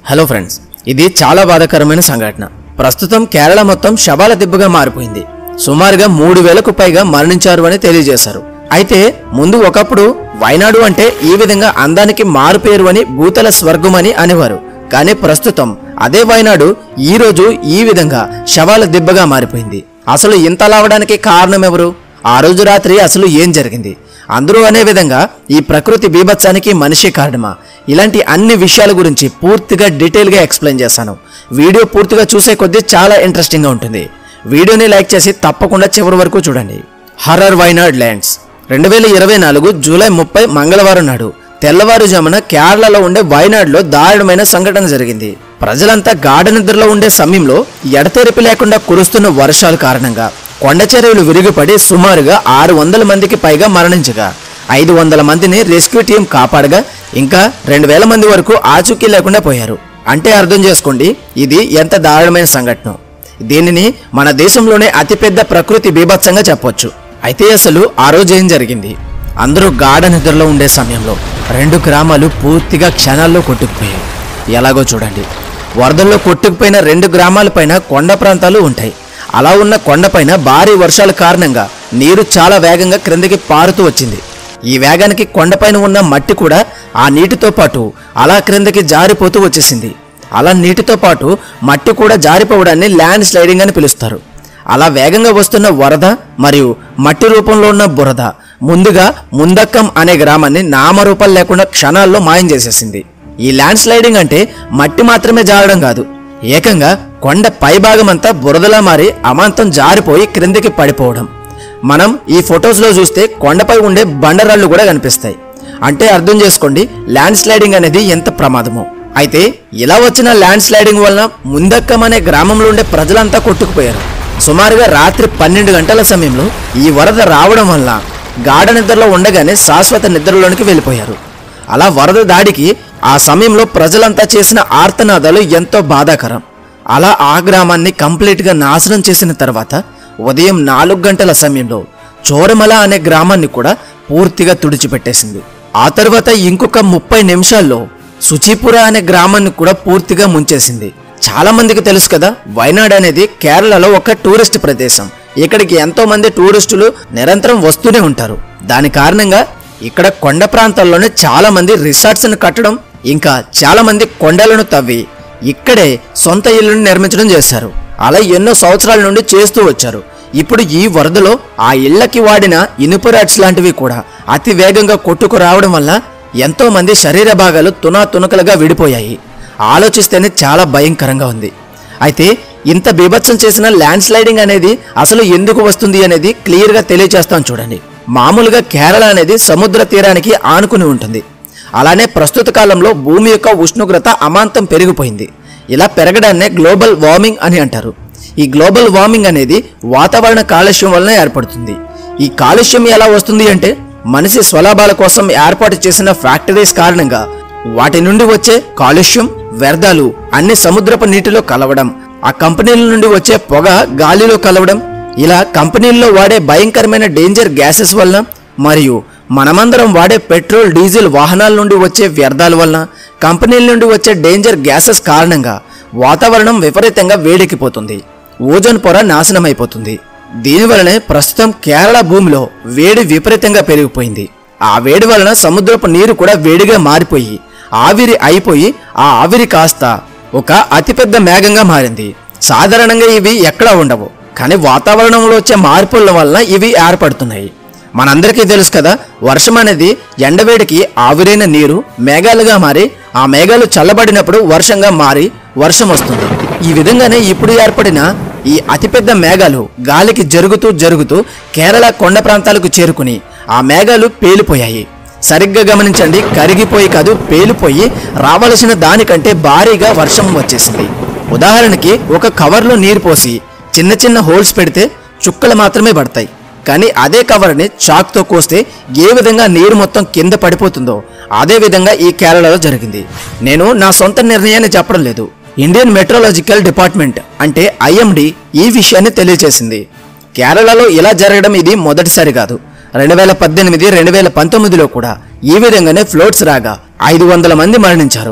hello friends ఇది చాలా బాధాకరమైన సంఘటన ప్రస్తుతం కేరళ మొత్తం శవాల దిబ్బగా మారిపోయింది సుమారుగా మూడు వేలకు పైగా మరణించారు అని తెలియజేశారు అయితే ముందు ఒకప్పుడు వైనాడు అంటే ఈ విధంగా అందానికి మారుపేరు అని భూతల స్వర్గం అని అనేవారు కానీ ప్రస్తుతం అదే వైనాడు ఈ రోజు ఈ విధంగా శవాల దిబ్బగా మారిపోయింది అసలు ఇంతలా అవడానికి కారణం ఎవరు ఆ రోజు రాత్రి అసలు ఏం జరిగింది అందరూ అనే విధంగా ఈ ప్రకృతి బీభత్సానికి మనిషి కారణమా ఇలాంటి అన్ని విషయాల గురించి పూర్తిగా డీటెయిల్గా ఎక్స్ప్లెయిన్ చేశాను వీడియో పూర్తిగా చూసే కొద్దీ చాలా ఇంట్రెస్టింగ్గా ఉంటుంది వీడియోని లైక్ చేసి తప్పకుండా చివరి వరకు చూడండి హర్రర్ వైనాడ్ ల్యాండ్స్ రెండు వేల ఇరవై నాలుగు జూలై ముప్పై మంగళవారం నాడు తెల్లవారుజామున కేరళలో ఉండే వయనాడులో దారుణమైన సంఘటన జరిగింది ప్రజలంతా గాఢ నిద్రలో ఉండే సమయంలో ఎడతెరిపి లేకుండా కురుస్తున్న వర్షాల కారణంగా కొండ చర్యలు విరిగిపడి సుమారుగా ఆరు వందల మందికి పైగా మరణించగా ఐదు వందల మందిని రెస్క్యూ టీం కాపాడగా ఇంకా రెండు వేల మంది వరకు ఆచూకీ లేకుండా పోయారు అంటే అర్థం చేసుకోండి ఇది ఎంత దారుణమైన సంఘటన దీనిని మన దేశంలోనే అతిపెద్ద ప్రకృతి బీభత్సంగా చెప్పొచ్చు అయితే అసలు ఆ రోజు ఏం జరిగింది అందరూ గాఢ నిద్రలో ఉండే సమయంలో రెండు గ్రామాలు పూర్తిగా క్షణాల్లో కొట్టుకుపోయాయి ఎలాగో చూడండి వరదల్లో కొట్టుకుపోయిన రెండు గ్రామాలపైన కొండ ప్రాంతాలు ఉంటాయి అలా ఉన్న కొండపైన భారీ వర్షాల కారణంగా నీరు చాలా వేగంగా క్రిందికి పారుతూ వచ్చింది ఈ వేగానికి కొండపైన ఉన్న మట్టి కూడా ఆ నీటితో పాటు అలా క్రిందకి జారిపోతూ వచ్చేసింది అలా నీటితో పాటు మట్టి కూడా జారిపోవడాన్ని ల్యాండ్ స్లైడింగ్ అని పిలుస్తారు అలా వేగంగా వస్తున్న వరద మరియు మట్టి రూపంలో ఉన్న బురద ముందుగా ముందక్కం అనే గ్రామాన్ని నామరూపాలు లేకుండా క్షణాల్లో మాయం చేసేసింది ఈ ల్యాండ్ స్లైడింగ్ అంటే మట్టి మాత్రమే జారడం కాదు ఏకంగా కొండ పైభాగమంతా బురదలా మారి అమాంతం జారిపోయి క్రిందికి పడిపోవడం మనం ఈ ఫొటోస్లో చూస్తే కొండపై ఉండే బండరాళ్ళు కూడా కనిపిస్తాయి అంటే అర్థం చేసుకోండి ల్యాండ్ స్లైడింగ్ అనేది ఎంత ప్రమాదమో అయితే ఇలా వచ్చిన ల్యాండ్ స్లైడింగ్ వలన ముందక్కం అనే గ్రామంలో ఉండే ప్రజలంతా కొట్టుకుపోయారు సుమారుగా రాత్రి పన్నెండు గంటల సమయంలో ఈ వరద రావడం వల్ల గాఢ నిద్రలో ఉండగానే శాశ్వత నిద్రలోనికి వెళ్ళిపోయారు అలా వరద దాడికి ఆ సమయంలో ప్రజలంతా చేసిన ఆర్తనాదాలు ఎంతో బాధాకరం అలా ఆ గ్రామాన్ని కంప్లీట్గా నాశనం చేసిన తర్వాత ఉదయం నాలుగు గంటల సమయంలో చోరమల అనే గ్రామాన్ని కూడా పూర్తిగా తుడిచిపెట్టేసింది ఆ తర్వాత ఇంకొక ముప్పై నిమిషాల్లో సుచీపుర అనే గ్రామాన్ని కూడా పూర్తిగా ముంచేసింది చాలా మందికి తెలుసు కదా వైనాడ్ అనేది కేరళలో ఒక టూరిస్ట్ ప్రదేశం ఇక్కడికి ఎంతో మంది టూరిస్టులు నిరంతరం వస్తూనే ఉంటారు దాని కారణంగా ఇక్కడ కొండ ప్రాంతాల్లోనే చాలా మంది రిసార్ట్స్ ను కట్టడం ఇంకా చాలా మంది కొండలను తవ్వి ఇక్కడే సొంత ఇల్లును నిర్మించడం చేశారు అలా ఎన్నో సంవత్సరాల నుండి చేస్తూ వచ్చారు ఇప్పుడు ఈ వరదలో ఆ ఇళ్లకి వాడిన ఇనుప రాట్స్ లాంటివి కూడా అతి వేగంగా కొట్టుకు రావడం వల్ల ఎంతో మంది శరీర భాగాలు తునా తునకలుగా విడిపోయాయి ఆలోచిస్తేనే చాలా భయంకరంగా ఉంది అయితే ఇంత బీభత్సం చేసిన ల్యాండ్ స్లైడింగ్ అనేది అసలు ఎందుకు వస్తుంది అనేది క్లియర్గా తెలియజేస్తాను చూడండి మామూలుగా కేరళ అనేది సముద్ర తీరానికి ఆనుకుని ఉంటుంది అలానే ప్రస్తుత కాలంలో భూమి యొక్క ఉష్ణోగ్రత అమాంతం పెరిగిపోయింది ఇలా పెరగడాన్నే గ్లోబల్ వార్మింగ్ అని అంటారు ఈ గ్లోబల్ వార్మింగ్ అనేది వాతావరణ కాలుష్యం వలన ఏర్పడుతుంది ఈ కాలుష్యం ఎలా వస్తుంది అంటే మనిషి స్వలాభాల కోసం ఏర్పాటు చేసిన ఫ్యాక్టరీస్ కారణంగా వాటి నుండి వచ్చే కాలుష్యం వ్యర్థాలు అన్ని సముద్రపు నీటిలో కలవడం ఆ కంపెనీల నుండి వచ్చే పొగ గాలిలో కలవడం ఇలా కంపెనీల్లో వాడే భయంకరమైన డేంజర్ గ్యాసెస్ వలన మరియు మనమందరం వాడే పెట్రోల్ డీజిల్ వాహనాల నుండి వచ్చే వ్యర్థాల వలన కంపెనీల నుండి వచ్చే డేంజర్ గ్యాసెస్ కారణంగా వాతావరణం విపరీతంగా వేడెక్కిపోతుంది ఓజోన్ పొర నాశనం అయిపోతుంది దీనివలనే ప్రస్తుతం కేరళ భూమిలో వేడి విపరీతంగా పెరిగిపోయింది ఆ వేడి వలన సముద్రపు నీరు కూడా వేడిగా మారిపోయి ఆవిరి అయిపోయి ఆ ఆవిరి కాస్త ఒక అతిపెద్ద మేఘంగా మారింది సాధారణంగా ఇవి ఎక్కడా ఉండవు కానీ వాతావరణంలో వచ్చే మార్పుల వలన ఇవి ఏర్పడుతున్నాయి మనందరికీ తెలుసు కదా వర్షం అనేది ఎండవేడికి ఆవిరైన నీరు మేఘాలుగా మారి ఆ మేఘాలు చల్లబడినప్పుడు వర్షంగా మారి వర్షం వస్తుంది ఈ విధంగానే ఇప్పుడు ఏర్పడిన ఈ అతిపెద్ద మేఘాలు గాలికి జరుగుతూ జరుగుతూ కేరళ కొండ ప్రాంతాలకు చేరుకుని ఆ మేఘాలు పేలిపోయాయి సరిగ్గా గమనించండి కరిగిపోయి కాదు పేలిపోయి రావలసిన దానికంటే భారీగా వర్షం వచ్చేసింది ఉదాహరణకి ఒక కవర్లో నీరు పోసి చిన్న చిన్న హోల్స్ పెడితే చుక్కలు మాత్రమే పడతాయి కానీ అదే కవర్ని చాక్తో కోస్తే ఏ విధంగా నీరు మొత్తం కింద పడిపోతుందో అదే విధంగా ఈ కేరళలో జరిగింది నేను నా సొంత నిర్ణయాన్ని చెప్పడం లేదు ఇండియన్ మెట్రోలాజికల్ డిపార్ట్మెంట్ అంటే ఐఎండి ఈ విషయాన్ని తెలియజేసింది కేరళలో ఇలా జరగడం ఇది మొదటిసారి కాదు రెండు వేల పద్దెనిమిది రెండు వేల పంతొమ్మిదిలో కూడా ఈ విధంగానే ఫ్లోట్స్ రాగా ఐదు వందల మంది మరణించారు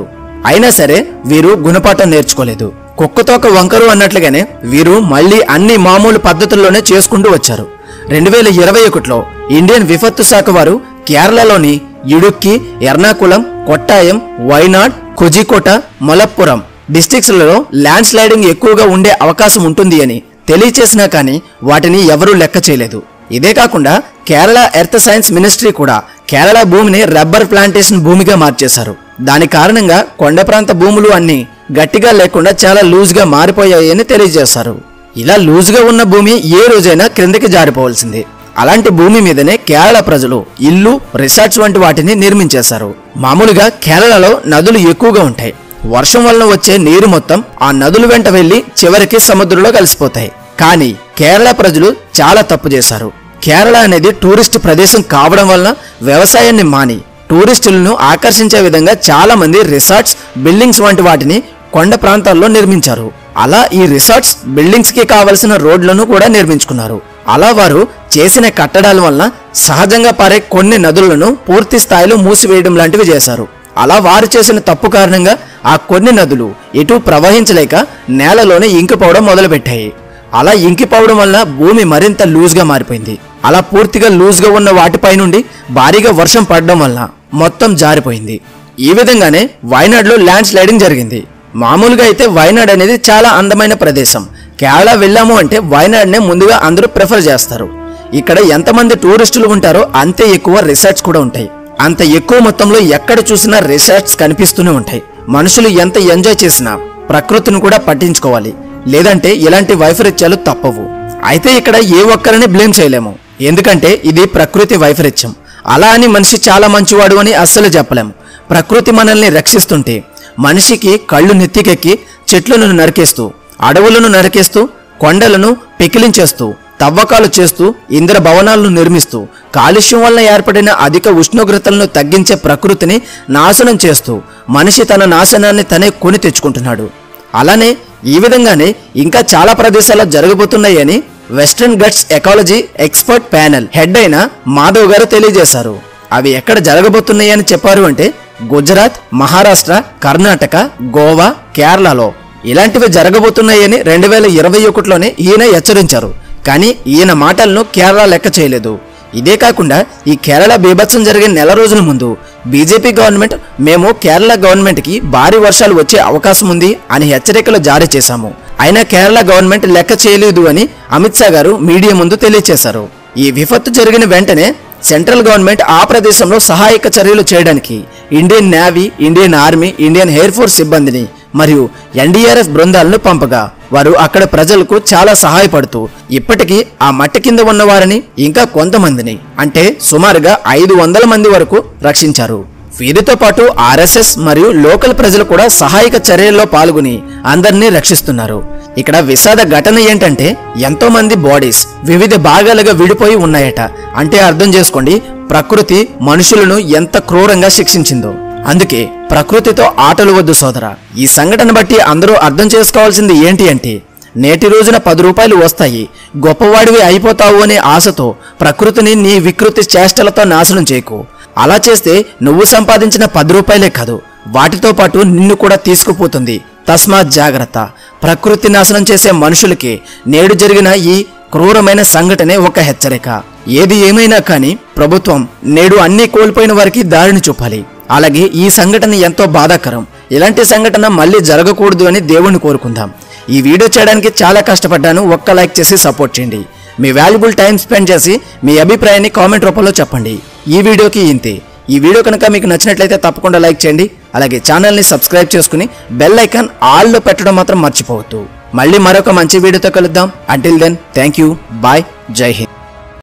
అయినా సరే వీరు గుణపాఠం నేర్చుకోలేదు కుక్కతోక వంకరు అన్నట్లుగానే వీరు మళ్ళీ అన్ని మామూలు పద్ధతుల్లోనే చేసుకుంటూ వచ్చారు రెండు వేల ఇరవై ఒకటిలో ఇండియన్ విపత్తు శాఖ వారు కేరళలోని ఇడుక్కి ఎర్నాకుళం కొట్టాయం వైనాడ్ కొజికోట మలప్పురం డిస్ట్రిక్ట్స్లలో ల్యాండ్ స్లైడింగ్ ఎక్కువగా ఉండే అవకాశం ఉంటుంది అని తెలియచేసినా కానీ వాటిని ఎవరూ లెక్క చేయలేదు ఇదే కాకుండా కేరళ ఎర్త్ సైన్స్ మినిస్ట్రీ కూడా కేరళ భూమిని రబ్బర్ ప్లాంటేషన్ భూమిగా మార్చేశారు దాని కారణంగా కొండ ప్రాంత భూములు అన్ని గట్టిగా లేకుండా చాలా లూజ్గా మారిపోయాయని తెలియజేశారు ఇలా లూజ్గా ఉన్న భూమి ఏ రోజైనా క్రిందకి జారిపోవాల్సింది అలాంటి భూమి మీదనే కేరళ ప్రజలు ఇల్లు రిసార్ట్స్ వంటి వాటిని నిర్మించేశారు మామూలుగా కేరళలో నదులు ఎక్కువగా ఉంటాయి వర్షం వలన వచ్చే నీరు మొత్తం ఆ నదుల వెంట వెళ్లి చివరికి సముద్రంలో కలిసిపోతాయి కానీ కేరళ ప్రజలు చాలా తప్పు చేశారు కేరళ అనేది టూరిస్ట్ ప్రదేశం కావడం వలన వ్యవసాయాన్ని మాని టూరిస్టులను ఆకర్షించే విధంగా చాలా మంది రిసార్ట్స్ బిల్డింగ్స్ వంటి వాటిని కొండ ప్రాంతాల్లో నిర్మించారు అలా ఈ రిసార్ట్స్ బిల్డింగ్స్ కి కావలసిన రోడ్లను కూడా నిర్మించుకున్నారు అలా వారు చేసిన కట్టడాల వలన సహజంగా పారే కొన్ని నదులను పూర్తి స్థాయిలో మూసివేయడం లాంటివి చేశారు అలా వారు చేసిన తప్పు కారణంగా ఆ కొన్ని నదులు ఎటు ప్రవహించలేక నేలలోనే ఇంకిపోవడం మొదలుపెట్టాయి అలా ఇంకిపోవడం వలన భూమి మరింత లూజ్గా మారిపోయింది అలా పూర్తిగా లూజ్గా ఉన్న వాటిపై నుండి భారీగా వర్షం పడడం వలన మొత్తం జారిపోయింది ఈ విధంగానే వైనాడ్లో ల్యాండ్ స్లైడింగ్ జరిగింది మామూలుగా అయితే వైనాడ్ అనేది చాలా అందమైన ప్రదేశం కేరళ వెళ్ళాము అంటే వైనాడ్నే ముందుగా అందరూ ప్రిఫర్ చేస్తారు ఇక్కడ ఎంతమంది టూరిస్టులు ఉంటారో అంతే ఎక్కువ రిసార్ట్స్ కూడా ఉంటాయి అంత ఎక్కువ మొత్తంలో ఎక్కడ చూసినా రిసార్ట్స్ కనిపిస్తూనే ఉంటాయి మనుషులు ఎంత ఎంజాయ్ చేసినా ప్రకృతిని కూడా పట్టించుకోవాలి లేదంటే ఇలాంటి వైపరీత్యాలు తప్పవు అయితే ఇక్కడ ఏ ఒక్కరిని బ్లేమ్ చేయలేము ఎందుకంటే ఇది ప్రకృతి వైపరీత్యం అలా అని మనిషి చాలా మంచివాడు అని అస్సలు చెప్పలేము ప్రకృతి మనల్ని రక్షిస్తుంటే మనిషికి కళ్ళు నెత్తికెక్కి చెట్లను నరికేస్తూ అడవులను నరికేస్తూ కొండలను పెకిలించేస్తూ తవ్వకాలు చేస్తూ ఇంద్ర భవనాలను నిర్మిస్తూ కాలుష్యం వల్ల ఏర్పడిన అధిక ఉష్ణోగ్రతలను తగ్గించే ప్రకృతిని నాశనం చేస్తూ మనిషి తన నాశనాన్ని తనే కొని తెచ్చుకుంటున్నాడు అలానే ఈ విధంగానే ఇంకా చాలా ప్రదేశాల్లో జరగబోతున్నాయని western ghats ecology expert panel head అయిన మాధవ్ గారు తెలియజేశారు అవి ఎక్కడ జరగబోతున్నాయని చెప్పారు అంటే గుజరాత్ మహారాష్ట్ర కర్ణాటక గోవా కేరళలో ఇలాంటివి జరగబోతున్నాయని రెండు వేల ఇరవై ఒకటిలోనే ఈయన హెచ్చరించారు కానీ ఈయన మాటలను కేరళ లెక్క చేయలేదు ఇదే కాకుండా ఈ కేరళ బీభత్సం జరిగిన నెల రోజుల ముందు బీజేపీ గవర్నమెంట్ మేము కేరళ గవర్నమెంట్కి భారీ వర్షాలు వచ్చే అవకాశం ఉంది అని హెచ్చరికలు జారీ చేశాము అయినా కేరళ గవర్నమెంట్ లెక్క చేయలేదు అని అమిత్ షా గారు మీడియా ముందు తెలియజేశారు ఈ విపత్తు జరిగిన వెంటనే సెంట్రల్ గవర్నమెంట్ ఆ ప్రదేశంలో సహాయక చర్యలు చేయడానికి Indian navy Indian army Indian air force సిబ్బందిని మరియు ఎన్డీఆర్ఎఫ్ బృందాలను పంపగా వారు అక్కడ ప్రజలకు చాలా సహాయపడుతూ ఇప్పటికీ ఆ మట్టి కింద ఉన్న వారిని ఇంకా కొంతమందిని అంటే సుమారుగా ఐదు వందల మంది వరకు రక్షించారు వీరితో పాటు ఆర్ఎస్ఎస్ మరియు లోకల్ ప్రజలు కూడా సహాయక చర్యల్లో పాల్గొని అందరినీ రక్షిస్తున్నారు ఇక్కడ విషాద ఘటన ఏంటంటే ఎంతో మంది బాడీస్ వివిధ భాగాలుగా విడిపోయి ఉన్నాయట అంటే అర్థం చేసుకోండి ప్రకృతి మనుషులను ఎంత క్రూరంగా శిక్షించిందో అందుకే ప్రకృతితో ఆటలు వద్దు సోదరా ఈ సంఘటన బట్టి అందరూ అర్థం చేసుకోవాల్సింది ఏంటి అంటే నేటి రోజున పది రూపాయలు వస్తాయి గొప్పవాడివి అయిపోతావు అనే ఆశతో ప్రకృతిని నీ వికృతి చేష్టలతో నాశనం చేయకు అలా చేస్తే నువ్వు సంపాదించిన పది రూపాయలే కాదు వాటితో పాటు నిన్ను కూడా తీసుకుపోతుంది తస్మాత్ జాగ్రత్త ప్రకృతి నాశనం చేసే మనుషులకి నేడు జరిగిన ఈ క్రూరమైన సంఘటనే ఒక హెచ్చరిక ఏది ఏమైనా కానీ ప్రభుత్వం నేడు అన్ని కోల్పోయిన వారికి దారిని చూపాలి అలాగే ఈ సంఘటన ఎంతో బాధాకరం ఇలాంటి సంఘటన మళ్ళీ జరగకూడదు అని దేవుణ్ణి కోరుకుందాం ఈ వీడియో చేయడానికి చాలా కష్టపడ్డాను ఒక్క లైక్ చేసి సపోర్ట్ చేయండి మీ వాల్యుబుల్ టైం స్పెండ్ చేసి మీ అభిప్రాయాన్ని కామెంట్ రూపంలో చెప్పండి ఈ వీడియోకి ఇంతే ఈ వీడియో కనుక మీకు నచ్చినట్లయితే తప్పకుండా లైక్ చేయండి అలాగే ఛానల్ని సబ్స్క్రైబ్ చేసుకుని బెల్ ఐకాన్ ఆల్లో పెట్టడం మాత్రం మర్చిపోవద్దు మళ్ళీ మరొక మంచి వీడియోతో కలుద్దాం until then thank you bye Jai Hind